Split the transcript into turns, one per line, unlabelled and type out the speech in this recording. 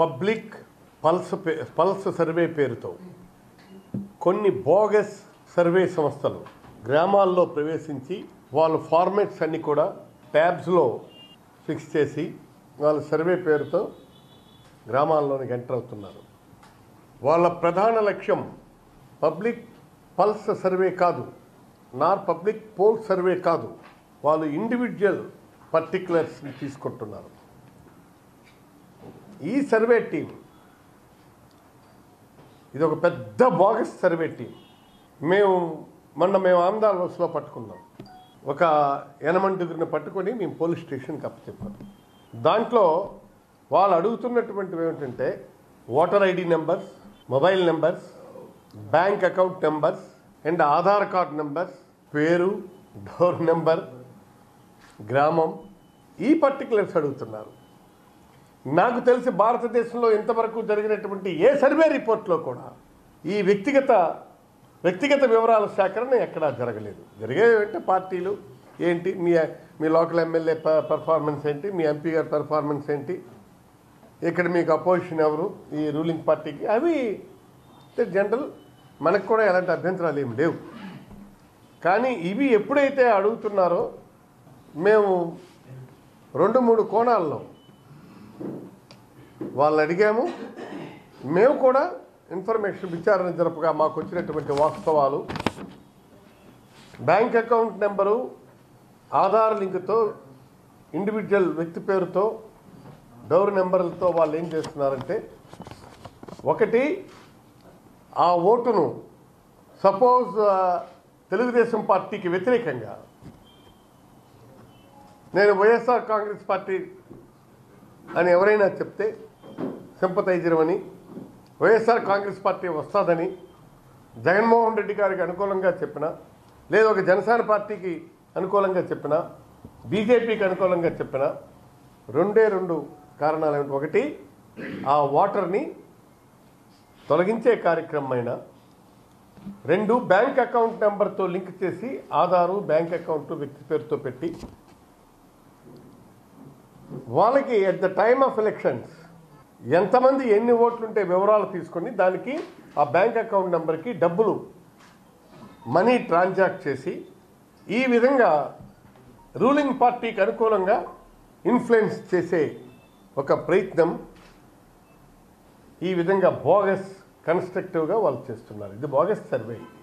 public pulse pay pulse survey పేరుతో కొన్ని bogus survey సంస్థలు గ్రామాల్లో ప్రవేశించి వాళ్ళ ఫార్మాట్స్ అన్నీ కూడా ట్యాబ్స్లో ఫిక్స్ చేసి వాళ్ళ సర్వే పేరుతో గ్రామాల్లోనికి ఎంటర్ అవుతున్నారు వాళ్ళ ప్రధాన లక్ష్యం పబ్లిక్ పల్స్ సర్వే కాదు నార్ పబ్లిక్ పోల్ సర్వే కాదు వాళ్ళు ఇండివిజువల్ పర్టికులర్స్ని తీసుకుంటున్నారు ఈ సర్వే టీం ఇది ఒక పెద్ద బోగస్ సర్వే టీం మేము మొన్న మేము ఆంధ్రప్రదేశ్లో పట్టుకున్నాం ఒక ఎనమండుగురిని పట్టుకొని మేము పోలీస్ స్టేషన్కి అప్పచెప్పాం దాంట్లో వాళ్ళు అడుగుతున్నటువంటివి ఏమిటంటే voter ID numbers mobile numbers bank account numbers and Aadhaar card numbers పేరు డోర్ నెంబర్ గ్రామం ఈ పర్టికులర్స్ అడుగుతున్నారు నాకు తెలిసి భారతదేశంలో ఇంతవరకు జరిగినటువంటి ఏ సర్వే రిపోర్ట్లో కూడా ఈ వ్యక్తిగత వ్యక్తిగత వివరాల సేకరణ ఎక్కడా జరగలేదు జరిగేవంటే పార్టీలు ఏంటి మీ మీ లోకల్ ఎమ్మెల్యే ప- పెర్ఫార్మెన్స్ ఏంటి మీ ఎంపీ గారి పెర్ఫార్మెన్స్ ఏంటి ఇక్కడ మీకు అపోజిషన్ ఎవరు ఈ రూలింగ్ పార్టీకి అవి జనరల్ మనకు కూడా ఎలాంటి అభ్యంతరాలు ఏమి లేవు కానీ ఇవి ఎప్పుడైతే అడుగుతున్నారో మేము రెండు మూడు కోణాల్లో వాళ్ళు అడిగాము మేము కూడా ఇన్ఫర్మేషన్ విచారణ జరపగా మాకు వచ్చినటువంటి వాస్తవాలు బ్యాంక్ అకౌంట్ నెంబరు ఆధార్ లింక్తో ఇండివిజువల్ వ్యక్తి పేరుతో డోర్ నెంబర్లతో వాళ్ళు ఏం చేస్తున్నారంటే ఒకటి ఆ ఓటును సపోజ్ తెలుగుదేశం పార్టీకి వ్యతిరేకంగా నేను వైఎస్ఆర్ కాంగ్రెస్ పార్టీ అని ఎవరైనా చెప్తే సింపతైజర్ అని వైఎస్ఆర్ కాంగ్రెస్ పార్టీ వస్తుందని జగన్మోహన్ రెడ్డి గారికి అనుకూలంగా చెప్పిన లేదా ఒక జనసేన పార్టీకి అనుకూలంగా చెప్పిన బీజేపీకి అనుకూలంగా చెప్పిన రెండే రెండు కారణాలు ఏమిటి ఒకటి ఆ వాటర్ని తొలగించే కార్యక్రమమైన రెండు బ్యాంక్ అకౌంట్ నెంబర్తో లింక్ చేసి ఆధారు బ్యాంక్ అకౌంట్ వ్యక్తి పేరుతో పెట్టి వాళ్ళకి at the time of elections ఎంతమంది ఎన్ని ఓట్లుంటే వివరాలు తీసుకొని దానికి ఆ బ్యాంక్ అకౌంట్ నెంబర్కి డబ్బులు మనీ ట్రాన్సాక్ట్ చేసి ఈ విధంగా రూలింగ్ పార్టీకి అనుకూలంగా ఇన్ఫ్లుయెన్స్ చేసే ఒక ప్రయత్నం ఈ విధంగా బోగస్ కన్స్ట్రక్టివ్గా వాళ్ళు చేస్తున్నారు ఇది బోగస్ సర్వే